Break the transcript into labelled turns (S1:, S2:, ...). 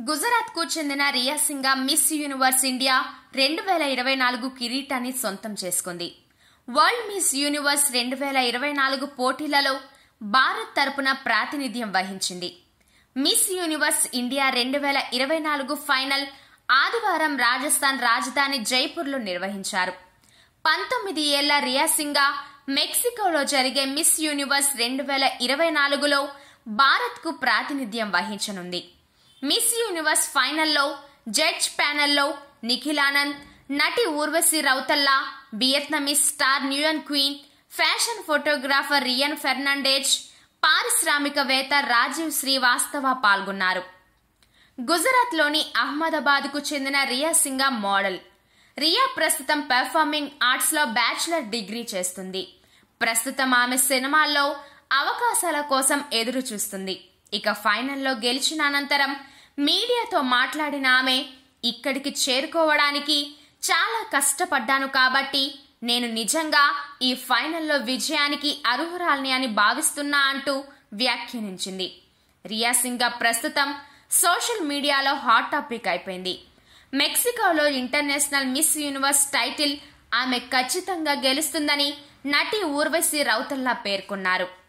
S1: గుజరాత్ కు చెందిన Riya Singha Miss Universe India రెండు వేల ఇరవై నాలుగు కిరీటాన్ని సొంతం చేసుకుంది వరల్డ్ మిస్ యూనివర్స్ రెండు వేల ఇరవై నాలుగు పోటీలలో భారత్ తరపున ప్రాతినిధ్యం వహించింది మిస్ యూనివర్స్ ఇండియా రెండు వేల ఇరవై నాలుగు ఫైనల్ ఆదివారం రాజస్థాన్ రాజధాని జైపూర్లో నిర్వహించారు పంతొమ్మిది ఏళ్ల రియా సింగా మెక్సికోలో జరిగే మిస్ యూనివర్స్ రెండు వేల ఇరవై నాలుగులో భారత్కు ప్రాతినిధ్యం వహించనుంది మిస్ యూనివర్స్ ఫైనల్లో జడ్జ్ ప్యానెల్లో నిఖిలానంద్ నటి ఊర్వశి రౌతల్లా వియత్నమీస్ స్టార్ న్యూయన్ Quinn fashion photographer Rian Fernandez పారిశ్రామికవేత్త రాజీవ్ శ్రీవాస్తవ పాల్గొన్నారు గుజరాత్లోని అహ్మదాబాద్కు చెందిన రియా సింగా మోడల్ రియా ప్రస్తుతం పెర్ఫార్మింగ్ ఆర్ట్స్లో బ్యాచిలర్ డిగ్రీ చేస్తుంది ప్రస్తుతం ఆమె సినిమాల్లో అవకాశాల కోసం ఎదురు చూస్తుంది ఇక ఫైనల్లో గెలిచిన అనంతరం మీడియాతో మాట్లాడిన ఆమె ఇక్కడికి చేరుకోవడానికి చాలా కష్టపడ్డాను కాబట్టి నేను నిజంగా ఈ ఫైనల్లో విజయానికి అర్హురాల్ని అని భావిస్తున్నా అంటూ వ్యాఖ్యానించింది రియా సింగా ప్రస్తుతం సోషల్ మీడియాలో హాట్ టాపిక్ అయిపోయింది మెక్సికోలో ఇంటర్నేషనల్ మిస్ యూనివర్స్ టైటిల్ ఆమె ఖచ్చితంగా గెలుస్తుందని నటి ఊర్వశి రౌతల్లా పేర్కొన్నారు